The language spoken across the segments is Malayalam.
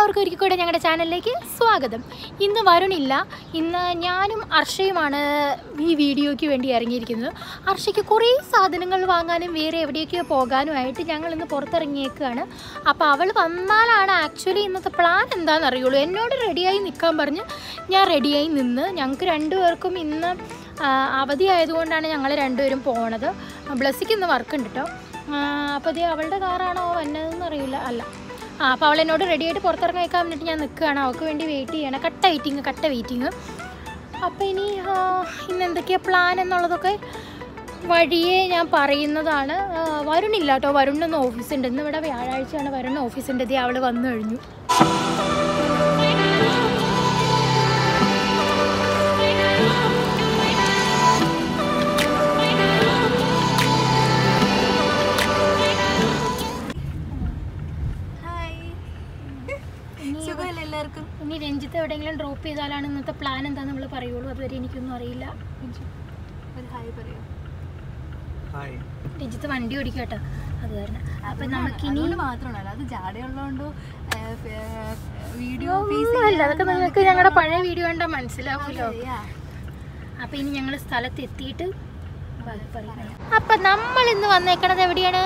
എല്ലാവർക്കും ഒരിക്കൽ കൂടെ ഞങ്ങളുടെ ചാനലിലേക്ക് സ്വാഗതം ഇന്ന് വരുണില്ല ഇന്ന് ഞാനും അർഷയുമാണ് ഈ വീഡിയോയ്ക്ക് വേണ്ടി ഇറങ്ങിയിരിക്കുന്നത് അർഷയ്ക്ക് കുറേ സാധനങ്ങൾ വാങ്ങാനും വേറെ എവിടേക്കോ പോകാനുമായിട്ട് ഞങ്ങൾ ഇന്ന് പുറത്തിറങ്ങിയേക്കാണ് അപ്പോൾ അവൾ വന്നാലാണ് ആക്ച്വലി ഇന്നത്തെ പ്ലാൻ എന്താണെന്ന് അറിയുള്ളൂ എന്നോട് റെഡിയായി നിൽക്കാൻ പറഞ്ഞ് ഞാൻ റെഡിയായി നിന്ന് ഞങ്ങൾക്ക് രണ്ടുപേർക്കും ഇന്ന് ആ, അവധി ആയതുകൊണ്ടാണ് ഞങ്ങൾ രണ്ടുപേരും പോണത് ബ്ലസ്സിക്ക് ഇന്ന് വർക്ക് ഉണ്ട് കേട്ടോ അപ്പോൾ ഇത് അവളുടെ കാറാണോ വന്നതെന്ന് അറിയില്ല അല്ല ആ അപ്പോൾ അവൾ എന്നോട് റെഡി ആയിട്ട് പുറത്തിറങ്ങി വെക്കാൻ വേണ്ടിയിട്ട് ഞാൻ നിൽക്കുകയാണ് അവൾക്ക് വേണ്ടി വെയിറ്റ് ചെയ്യണം കട്ട വെയിറ്റിങ് കട്ട വെയിറ്റിങ് അപ്പോൾ ഇനി ആ, ഇന്ന് എന്തൊക്കെയാണ് പ്ലാൻ എന്നുള്ളതൊക്കെ വഴിയെ ഞാൻ പറയുന്നതാണ് ആ, വരുണില്ല കേട്ടോ വരുണിന്ന് ഓഫീസുണ്ട് ഇന്ന് ഇവിടെ വ്യാഴാഴ്ചയാണ് വരുൺ ഓഫീസിൻ്റെ ഇത് അവൾ വന്നു കഴിഞ്ഞു ഹായ് സുഖമല്ലേ എല്ലാവർക്കും ഇനി രഞ്ജിത്ത് എവിടെയെങ്കിലും ഡ്രോപ്പ് ചെയ്താലാണ് ഇന്നത്തെ പ്ലാൻ എന്താണെന്ന് നമ്മൾ പറയുള്ളൂ അതുവരെ എനിക്കൊന്നും അറിയില്ല ഒരു ഹായ് പറയോ ഹായ് രഞ്ജിത്ത് വണ്ടി ഓടിക്കും കേട്ടോ അത് കാരണം അപ്പം നമുക്കിനി അതുകൊണ്ട് മാത്രമല്ല അത് ജാടയുള്ളതുകൊണ്ട് വീഡിയോ ഒന്നുമല്ല അതൊക്കെ നിങ്ങൾക്ക് ഞങ്ങളുടെ പഴയ വീഡിയോ കണ്ടാൽ മനസ്സിലാവുമല്ലോ അപ്പൊ ഇനി ഞങ്ങൾ സ്ഥലത്ത് എത്തിയിട്ട് ബാക്കി പറയാം. അപ്പൊ നമ്മൾ ഇന്ന് വന്നേക്കണത് എവിടെയാണ്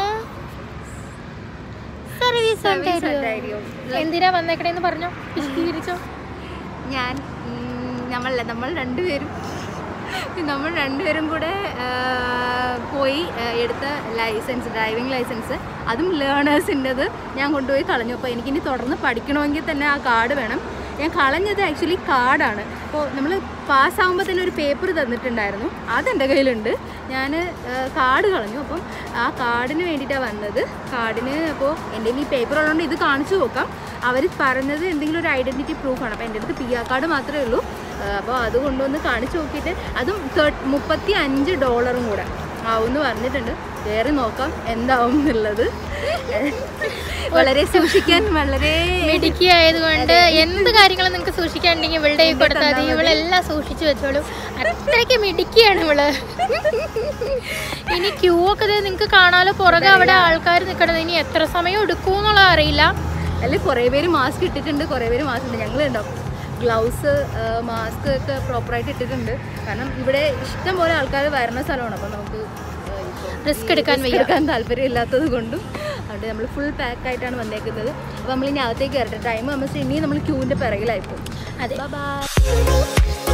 സർവീസ് ഒണ്ടാരിയോ. എന്തിനാ വന്നേക്കണേന്ന് പറഞ്ഞോ വിശദീകരിച്ചോ ഞാൻ ഉം, നമ്മളല്ല നമ്മൾ രണ്ടുപേരും നമ്മൾ രണ്ടുപേരും കൂടെ ആ, പോയി ആ, എടുത്ത ലൈസൻസ് ഡ്രൈവിംഗ് ലൈസൻസ് അതും ലേണേഴ്സിൻ്റെത് ഞാൻ കൊണ്ടുപോയി കളഞ്ഞു അപ്പോൾ എനിക്കിനി തുടർന്ന് പഠിക്കണമെങ്കിൽ തന്നെ ആ കാർഡ് വേണം ഞാൻ കളഞ്ഞത് ആക്ച്വലി കാർഡാണ് അപ്പോൾ നമ്മൾ പാസ്സാകുമ്പോൾ തന്നെ ഒരു പേപ്പർ തന്നിട്ടുണ്ടായിരുന്നു അതെൻ്റെ കയ്യിലുണ്ട് ഞാൻ കാർഡ് കളഞ്ഞു അപ്പം ആ കാർഡിന് വേണ്ടിയിട്ടാണ് വന്നത് കാർഡിന് അപ്പോൾ എൻ്റെ ഈ പേപ്പർ ഉള്ളതുകൊണ്ട് ഇത് കാണിച്ചു നോക്കാം അവർ പറഞ്ഞത് എന്തെങ്കിലും ഒരു ഐഡൻറ്റിറ്റി പ്രൂഫാണ് അപ്പോൾ എൻ്റെ അടുത്ത് പി ആർ കാർഡ് മാത്രമേ ഉള്ളൂ അപ്പോൾ അത് കൊണ്ടുവന്ന് കാണിച്ചു നോക്കിയിട്ട് അതും മുപ്പത്തി അഞ്ച് ഡോളറും കൂടെ ആവുമെന്ന് പറഞ്ഞിട്ടുണ്ട് കയറി നോക്കാം എന്താവും എന്നുള്ളത് വളരെ സൂക്ഷിക്കാൻ വളരെ മിടുക്കി ആയതുകൊണ്ട് എന്ത് കാര്യങ്ങളും നിങ്ങൾക്ക് സൂക്ഷിക്കാനുണ്ടെങ്കിൽ ഇവളുടെ കയ്യിൽ കൊടുത്താൽ മതി ഇവളെല്ലാം സൂക്ഷിച്ചു വെച്ചോളൂ അത്രയ്ക്ക് മിടുക്കിയാണ് ഇവള് ഇനി ക്യൂ ഒക്കെ നിങ്ങൾക്ക് കാണാലോ പുറകെ അവിടെ ആൾക്കാർ നിൽക്കണത് ഇനി എത്ര സമയം എടുക്കുമെന്നുള്ളത് അറിയില്ല അതിൽ കുറേ പേര് മാസ്ക് ഇട്ടിട്ടുണ്ട് കുറേ പേര് മാസ്ക് ഉണ്ട് ഞങ്ങൾ ഉണ്ടാവും ഗ്ലൗസ് മാസ്ക് ഒക്കെ പ്രോപ്പറായിട്ട് ഇട്ടിട്ടുണ്ട് കാരണം ഇവിടെ ഇഷ്ടം പോലെ ആൾക്കാർ വരുന്ന സ്ഥലമാണ് അപ്പോൾ നമുക്ക് റിസ്ക് എടുക്കാൻ വയ്യ എടുക്കാൻ താല്പര്യമില്ലാത്തത് കൊണ്ടും അതുകൊണ്ട് നമ്മൾ ഫുൾ പാക്ക് ആയിട്ടാണ് വന്നേക്കുന്നത് അപ്പോൾ നമ്മൾ ഇനി അകത്തേക്ക് കയറട്ടെ ടൈം നമ്മൾ ഇനി നമ്മൾ ക്യൂവിൻ്റെ പിറകിലായിപ്പോൾ അതെ ബൈ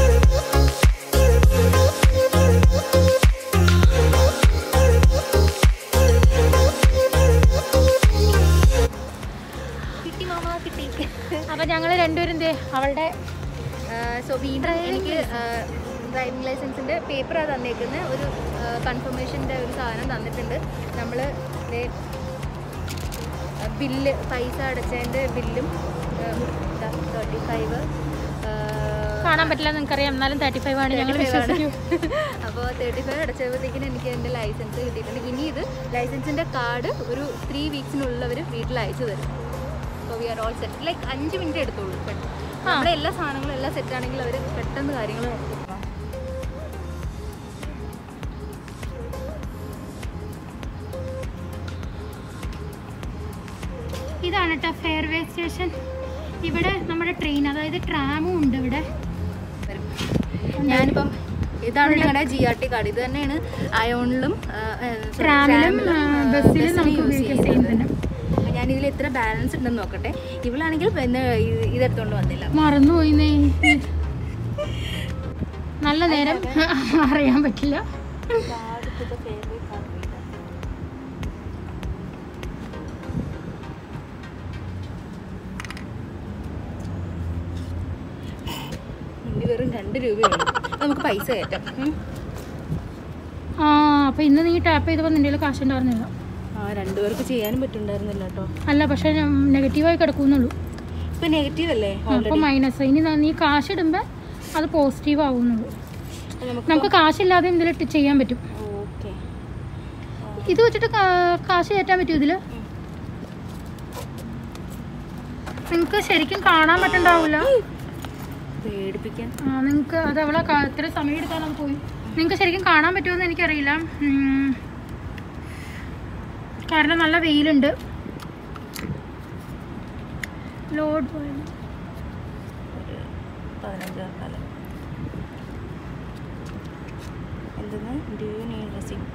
കിട്ടി മാമ കിട്ടി അപ്പൊ ഞങ്ങൾ രണ്ടുപേരും ദേ അവളുടെ സോ വീണ്ടും എനിക്ക് ഡ്രൈവിംഗ് ലൈസൻസിൻ്റെ പേപ്പറാണ് തന്നേക്കുന്നത് ഒരു കൺഫർമേഷൻ്റെ ഒരു സാധനം തന്നിട്ടുണ്ട് നമ്മൾ ബില്ല് പൈസ അടച്ചതിൻ്റെ ബില്ലും തേർട്ടി ഫൈവ് കാണാൻ പറ്റില്ല നിങ്ങൾക്കറിയാം എന്നാലും തേർട്ടി ഫൈവ് ആണ് ഞങ്ങൾ വിശ്വസിക്കും അപ്പോൾ തേർട്ടി ഫൈവ് അടച്ചപ്പോഴത്തേക്കിന് എനിക്ക് എൻ്റെ ലൈസൻസ് കിട്ടിയിട്ടുണ്ട് ഇനി ഇത് ലൈസൻസിൻ്റെ കാർഡ് ഒരു ത്രീ വീക്സിനുള്ളിൽ അവർ വീട്ടിൽ അയച്ചു തരും അപ്പോൾ we are all set like അഞ്ച് മിനിറ്റ് എടുത്തോളൂ പെട്ടെന്ന് നമ്മുടെ എല്ലാ സാധനങ്ങളും എല്ലാം സെറ്റ് ആണെങ്കിൽ അവർ പെട്ടെന്ന് കാര്യങ്ങൾ നടത്തും ഇതാണ് കേട്ടോ ഫെയർവേ സ്റ്റേഷൻ ഇവിടെ നമ്മുടെ ട്രെയിൻ അതായത് ട്രാമും ഉണ്ട് ഇവിടെ വരും ഞാനിപ്പം ഇതാണ് ഞങ്ങളുടെ ജി ആർ ടി കാർഡ് ഇത് തന്നെയാണ് അയോണിലും ട്രാമിലും ബസ്സിലും നമുക്ക് ഉപയോഗിക്കാൻ ചെയ്യുന്നുണ്ട് ഞാൻ ഇതിൽ എത്ര ബാലൻസ് ഉണ്ടെന്ന് നോക്കട്ടെ ഇവളാണെങ്കിൽ പിന്നെ ഇത് ഇതെടുത്തോണ്ട് വന്നില്ല മറന്നുപോയി നേ. നല്ല നേരം അറിയാൻ പറ്റില്ല ഇനി വെറും രണ്ട് രൂപയുള്ളൂ അപ്പൊ നമുക്ക് പൈസ കയറ്റാം ഉം. ആ അപ്പൊ ഇന്ന് നീ ടാപ്പ് ചെയ്തപ്പോൾ നിന്റെ കയ്യിൽ കാശ് ഉണ്ടായിരുന്നില്ല ആ രണ്ടുപേർക്ക് ചെയ്യാനും പറ്റുണ്ടായിരുന്നില്ല കേട്ടോ അല്ല പക്ഷെ നെഗറ്റീവായി കിടക്കുന്നുള്ളൂ ഇപ്പൊ നെഗറ്റീവ് അല്ലേ അപ്പൊ മൈനസ് ഇനി ന- നീ കാശ് ഇടുമ്പോ അത് പോസിറ്റീവ് ആവുന്നുള്ളൂ അപ്പൊ നമുക്ക് നമുക്ക് കാശില്ലാതെ ഇതിൽ ചെയ്യാൻ പറ്റും ഓക്കെ ഇത് വെച്ചിട്ട് കാ- കാശ് കയറ്റാൻ പറ്റും ഇതില് നിങ്ങക്ക് ശരിക്കും കാണാൻ പറ്റണ്ടാവില്ല പേടിപ്പിക്കാൻ നിങ്ങൾക്ക് അത് അവളെ ക- ഇത്ര സമയം എടുത്താലും പോയി നിങ്ങൾക്ക് ശരിക്കും കാണാൻ പറ്റുമെന്ന് എനിക്കറിയില്ല ഉം. കാരണം നല്ല വെയിലുണ്ട് ലോഡ് പോയത് ഒരു പതിനഞ്ച് കാലം എന്തെന്ന് ഡു യു നീഡ് റെസിപ്റ്റ്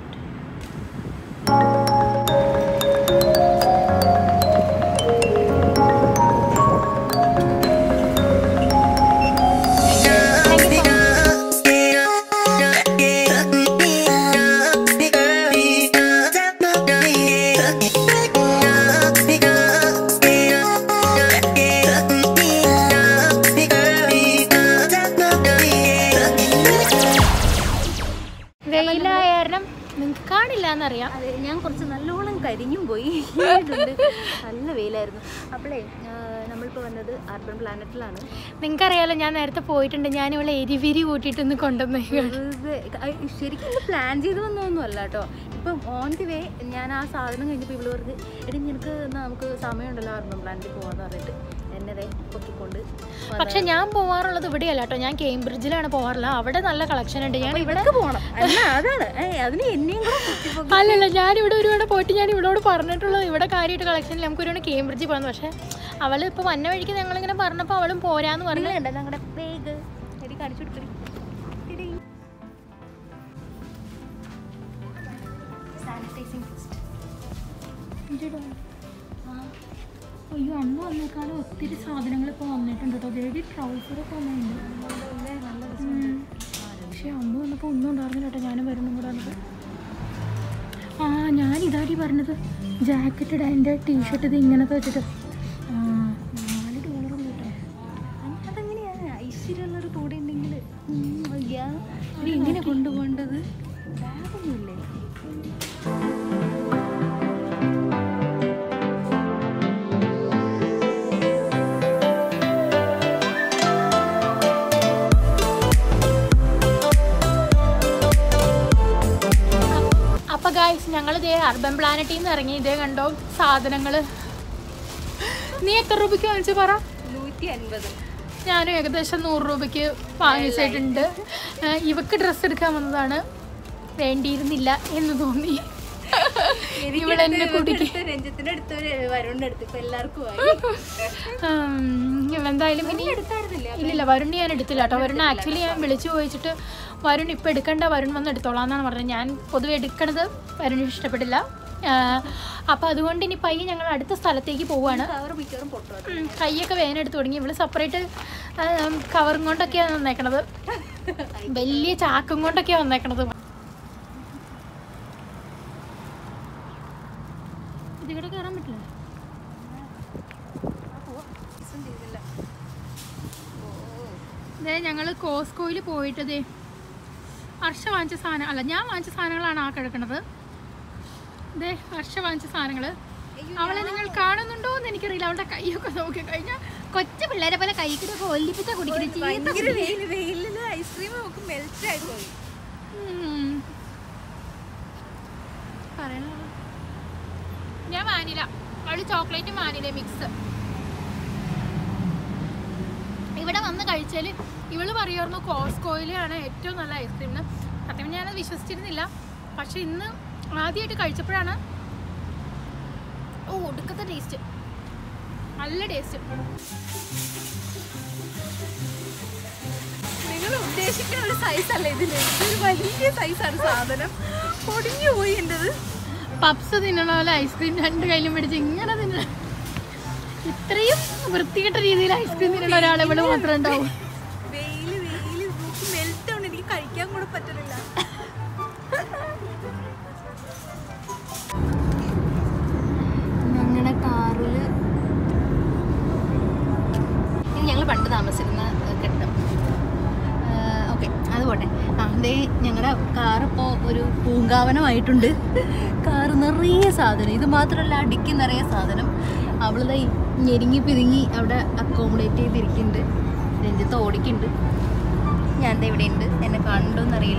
വെയിലായ കാരണം നിങ്ങൾക്ക് കാണില്ല എന്നറിയാം അതെ ഞാൻ കുറച്ച് നല്ലോണം കരിഞ്ഞും പോയി ഇട്ടുണ്ട്. നല്ല വെയിലായിരുന്നു അപ്പോഴേ നമ്മളിപ്പോൾ വന്നത് അർബൻ പ്ലാനറ്റിലാണ് നിങ്ങൾക്കറിയാലോ ഞാൻ നേരത്തെ പോയിട്ടുണ്ട് ഞാൻ ഇവിടെ എരിവിരി കൂട്ടിയിട്ടൊന്ന് കൊണ്ടുവന്നേ വെറുതെ ക- ശരിക്കും ഇത് പ്ലാൻ ചെയ്ത് വന്നതൊന്നും അല്ല കേട്ടോ ഇപ്പം ഓൺ ദി വേ ഞാൻ ആ സാധനം കഴിഞ്ഞപ്പോൾ ഇവള് പറഞ്ഞ് എടി നിനക്ക് എന്നാ നമുക്ക് സമയമുണ്ടല്ലോ അർബൻ പ്ലാനറ്റിൽ പോകാന്ന് പറഞ്ഞിട്ട് എന്നെ ദേ പൊക്കിക്കൊണ്ട് വന്നതാ. പക്ഷെ ഞാൻ പോവാറുള്ളത് ഇവിടെയല്ല കേട്ടോ ഞാൻ കേംബ്രിഡ്ജിലാണ് പോവാറുള്ളത് അവിടെ നല്ല കളക്ഷൻ ഉണ്ട് ഞാൻ ഇവിടെ ഇവൾക്ക് പോണം അല്ല അതാണ് ഏയ് അതിന് എന്നെയും കൂടെ പൊക്കി പൊക്കി അല്ലല്ല ഞാൻ ഇവിടെ ഒരുപാട് പോയിട്ട് ഞാൻ ഇവളോട് പറഞ്ഞിട്ടുള്ളത് ഇവിടെ കാര്യമായിട്ട് കളക്ഷനിൽ നമുക്ക് ഒരുപാട് കേംബ്രിഡ്ജിൽ പോകുന്നു പക്ഷെ അവൾ ഇപ്പോൾ വന്ന വഴിക്ക് ഞങ്ങളിങ്ങനെ പറഞ്ഞപ്പോൾ അവളും പോരാന്ന് പറഞ്ഞു പറഞ്ഞിട്ടുണ്ട് ഞങ്ങളുടെ ബാഗ് എടി കാണിച്ചു കൊടുക്കടി എടി സാനിറ്റൈസിങ് അയ്യോ അന്ന് വന്നേക്കാളും ഒത്തിരി സാധനങ്ങൾ ഇപ്പോൾ വന്നിട്ടുണ്ട് കേട്ടോ ദേവി ട്രൗസറൊക്കെ വന്നിട്ടുണ്ട് ഉം. പക്ഷെ അന്ന് വന്നപ്പോൾ ഒന്നും ഉണ്ടായിരുന്നില്ല കേട്ടോ ഞാനും വരുന്നു കൂടെ വന്നത് ആ ഞാൻ ഇതാടി പറഞ്ഞത് ജാക്കറ്റ് ഇടാൻ എൻ്റെ ടീഷർട്ട് ഇത് ഇങ്ങനത്തെ വെച്ചിട്ട് ആ നാല് ഡോളറുള്ളൂ കേട്ടോ അതെങ്ങനെയാണ് ഐശ്വര്യമുള്ളൊരു കൂടെ ഉണ്ടെങ്കിൽ ഇനി എങ്ങനെ കൊണ്ടുപോകേണ്ടത് ബാഗൊന്നുമില്ലേ അപ്പൊ ഗായ്സ് ഞങ്ങൾ ഇതേ അർബൻ പ്ലാനറ്റിൽ നിന്ന് ഇറങ്ങി ഇതേ കണ്ടോ സാധനങ്ങൾ നീ എത്ര രൂപയ്ക്ക് വാങ്ങിച്ചു പറ നൂറ്റി അൻപത് ഞാനും ഏകദേശം നൂറ് രൂപയ്ക്ക് വാങ്ങിച്ചിട്ടുണ്ട് ഏഹ് ഇവക്ക് ഡ്രസ്സ് എടുക്കാൻ വന്നതാണ് വേണ്ടിയിരുന്നില്ല എന്ന് തോന്നി ഇവിടെ എന്നെ കുടിക്ക് രഞ്ജത്തിന്റെ അടുത്ത് വരുണിന്റെ അടുത്ത് ഇപ്പൊ എല്ലാവർക്കും ആയി ഉം, എന്തായാലും ഇനി എടുത്തായിരുന്നില്ല ഇല്ലില്ല വരുൺ ഞാൻ എടുത്തില്ല കേട്ടോ വരുൺ ആക്ച്വലി ഞാൻ വിളിച്ചു ചോദിച്ചിട്ട് വരുൺ ഇപ്പം എടുക്കണ്ട വരുൺ വന്ന് എടുത്തോളാം എന്നാണ് പറഞ്ഞത് ഞാൻ പൊതുവെ എടുക്കണത് വരുണിന് ഇഷ്ടപ്പെട്ടില്ല അപ്പോൾ അതുകൊണ്ട് ഇനി പയ്യെ ഞങ്ങൾ അടുത്ത സ്ഥലത്തേക്ക് പോവുകയാണ് കവർ മിക്കവാറും പൊട്ടോ ഉം, കൈയൊക്കെ വേദനെടുത്ത് തുടങ്ങി ഇവള് സെപ്പറേറ്റ് കവറും കൊണ്ടൊക്കെയാണ് വന്നേക്കണത് വലിയ ചാക്കും കൊണ്ടൊക്കെയാണ് വന്നേക്കണത് ഇതിവിടെ കയറാൻ പറ്റില്ല ദേ ഞങ്ങൾ കോസ്കോയിൽ പോയിട്ട് ദേ ഹർഷ വാങ്ങിച്ച സാധനം അല്ല ഞാൻ വാങ്ങിച്ച സാധനങ്ങളാണ് ആ കിടക്കണത് ദേ ഹർഷ വാങ്ങിച്ച സാധനങ്ങൾ അവളെ നിങ്ങൾ കാണുന്നുണ്ടോ എന്ന് എനിക്കറിയില്ല അവളുടെ കൈയൊക്കെ നോക്കി കഴിഞ്ഞാൽ കൊച്ചു പിള്ളേരെ പോലെ കൈക്കിട്ട് ഒല്ലിപ്പിച്ച കുടിക്കുന്ന ചീത്ത ഭയങ്കര വെയിൽ വെയിലില് ഐസ്ക്രീം നമുക്ക് മെൽറ്റ് ആയി പോയി ഉം. പറയണോ ഞാൻ വാനില അവള് ചോക്ലേറ്റ് വാനില മിക്സ് ഇവിടെ വന്ന് കഴിച്ചാൽ ഇവള് പറയുമായിരുന്നു കോസ്കോയിലാണ് ഏറ്റവും നല്ല ഐസ്ക്രീം എന്ന് സത്യം ഞാനത് വിശ്വസിച്ചിരുന്നില്ല പക്ഷെ ഇന്ന് ആദ്യമായിട്ട് കഴിച്ചപ്പോഴാണ് ഓ ഒടുക്കത്തെ ടേസ്റ്റ് നല്ല ടേസ്റ്റ് നിങ്ങൾ ഉദ്ദേശിക്കുന്ന ഒരു സൈസ് അല്ല ഇതിന് ഇതൊരു വലിയ സൈസാണ് സാധനം പൊടിഞ്ഞു പോയി എൻ്റെത് പപ്സ് തിന്നണ പോലെ ഐസ്ക്രീം രണ്ട് കയ്യിലും പിടിച്ച് ഇങ്ങനെ തിന്നണ ഇത്രയും വൃത്തികെട്ട രീതിയിൽ ഐസ്ക്രീം തിന്നണ ഒരാൾ ഇവിടെ മാത്രം ഉണ്ടാവും വെയില് വെയില് മെൽറ്റ് ആണ് എനിക്ക് കഴിക്കാൻ കൂടെ പറ്റുന്നില്ല ഞങ്ങളുടെ കാറില് ഇത് ഞങ്ങൾ പണ്ട് താമസിക്കുന്ന കെട്ടിടം ഓക്കെ അത് പോട്ടെ ആ ദേ ഞങ്ങളുടെ കാർ ഇപ്പോൾ ഒരു പൂങ്കാവനമായിട്ടുണ്ട് കാറ് നിറയെ സാധനം ഇത് മാത്രമല്ല അടിക്ക് നിറയെ സാധനം അവളിതാ ഈ ഞെരുങ്ങി പിതുങ്ങി അവിടെ അക്കോമഡേറ്റ് ചെയ്തിരിക്കുന്നുണ്ട് രഞ്ജിത്ത് ഓടിക്കുന്നുണ്ട് ഞാൻ ദേ ഇവിടെ ഉണ്ട് എന്നെ കണ്ടോന്നറിയില്ല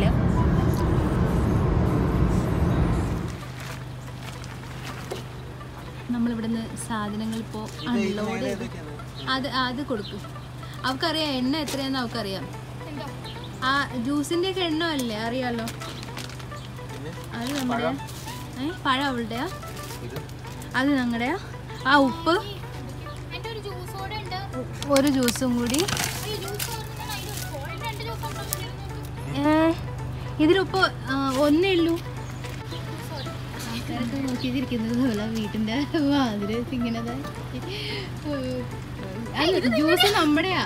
നമ്മളിവിടുന്ന് സാധനങ്ങൾ ഇപ്പോൾ അൺലോഡ് ചെയ്ത് അത് അത് കൊടുക്കും അവൾക്കറിയാം എണ്ണ എത്രയാന്ന് അവൾക്കറിയാം ആ ജ്യൂസിന്റെ ഒക്കെ എണ്ണ അല്ലേ അറിയാലോ അത് നമ്മുടെ ഏ പഴം അവളുടെയാ അത് ഞങ്ങളുടെയാ ആ ഉപ്പ് എൻ്റെ ഒരു ജ്യൂസ് കൂടെ ഒരു ജ്യൂസും കൂടി ഏ, ഇതിലിപ്പോ ആ, ഒന്നേ ഉള്ളൂ ആൾക്കാരൊക്കെ നോക്കിയിരിക്കുന്നത് പോലെ വീട്ടിന്റെ മാതിരി ഇങ്ങനെ അല്ല ജ്യൂസ് നമ്മുടെയാ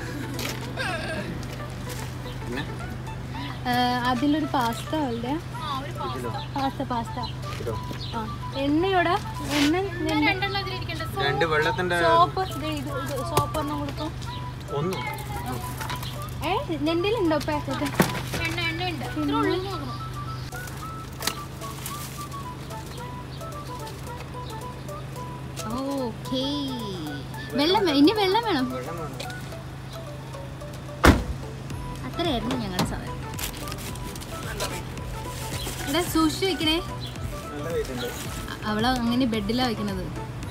പിന്നെ ആ, അതിലൊരു പാസ്ത ഉള്ള കിലോ പാസ്ത പാസ്ത കിലോ ആ എണ്ണയോടാ എണ്ണ രണ്ടെണ്ണം അതിലിരിക്കണ്ട രണ്ട് വെള്ളത്തിന്റെ സോപ്പ് ഇത് ഇത് ഇത് സോപ്പ് ഒന്നും കൊടുക്കും ഒന്നും ഏ നിന്റെ ഉണ്ടോ പാക്കറ്റ് എണ്ണ എണ്ണ ഉണ്ട് ഇത്ര ഉള്ളൂ നോക്കണം ഓക്കേ വെള്ളം വേ- ഇനി വെള്ളം വേണം വെള്ളം വേണം അത്രയായിരുന്നു ഞങ്ങളുടെ സമയം ഇവിടെ സൂക്ഷിച്ച് വെക്കണേ നല്ല വെയിറ്റ് ഉണ്ട് അ- അവള് അങ്ങനെ ബെഡിലാ വെക്കണത്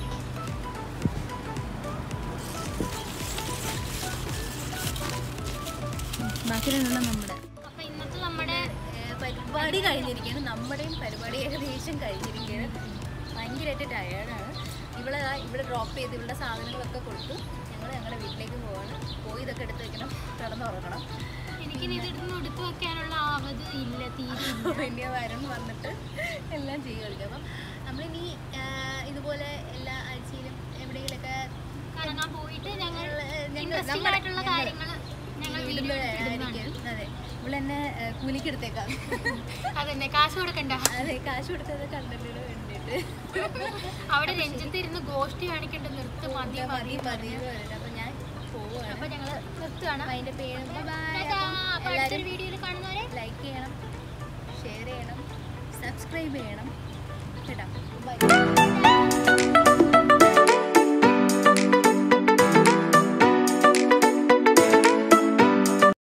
ബാക്കി രണ്ടെണ്ണം നമ്മുടെ അപ്പൊ ഇന്നത്തെ നമ്മുടെ പരിപാടി കഴിഞ്ഞിരിക്കുകയാണ് നമ്മുടെയും പരിപാടി ഏകദേശം കഴിഞ്ഞിരിക്കുകയാണ് ഭയങ്കരമായിട്ട് ടയേർഡാണ് ഇവിടെ ദാ ഇവിടെ ഡ്രോപ്പ് ചെയ്ത് ഇവിടെ സാധനങ്ങളൊക്കെ കൊടുത്തു ഞങ്ങൾ ഞങ്ങളുടെ വീട്ടിലേക്ക് പോവാണ് പോയി ഇതൊക്കെ എടുത്ത് വെക്കണം കിടന്നുറങ്ങണം എനിക്ക് ഇത് ഇടുന്ന് എടുത്തു വെക്കാനുള്ള ആവത് ഇല്ല തീരെ ഇല്ല. പിന്നെ വരും വന്നിട്ട് എല്ലാം ചെയ്യുമായിരിക്കും അപ്പം നമ്മളിനി ആ, ഇതുപോലെ എല്ലാ ആഴ്ചയിലും എവിടെയെങ്കിലൊക്കെ കറങ്ങാൻ പോയിട്ട് ഞങ്ങൾ ഞങ്ങൾ- ഇൻട്രസ്റ്റിംഗ് നമ്മുടെ- ആയിട്ടുള്ള ഞങ്ങൾ കാര്യങ്ങൾ ഞങ്ങൾ വീഡിയോ ഇടുന്നതായിരിക്കും അതെ ഇവളെന്നെ കൂലിക്ക് എടുത്തേക്കാം അതന്നെ കാശ് കൊടുക്കണ്ട അതെ കാശ് കൊടുത്തത് കണ്ടന്റിന് വേണ്ടിയിട്ട് അവിടെ രഞ്ജിത്ത് ഇരുന്ന് ഗോഷ്ടി കാണിക്കേണ്ട നിർത്ത് മതി മതി മതി മതി എന്ന് പറഞ്ഞിട്ട് അപ്പം ഞാൻ പോവുകയാണ് അപ്പൊ ഞങ്ങള് നിർത്തുകയാണ് അതിൻ്റെ പേര് ടാറ്റാ. അപ്പൊ അടുത്തൊരു വീഡിയോയിൽ കാണുന്നവരെ ലൈക്ക് ചെയ്യണം ഷെയർ ചെയ്യണം സബ്സ്ക്രൈബ് ചെയ്യണം കേട്ടോ ബൈ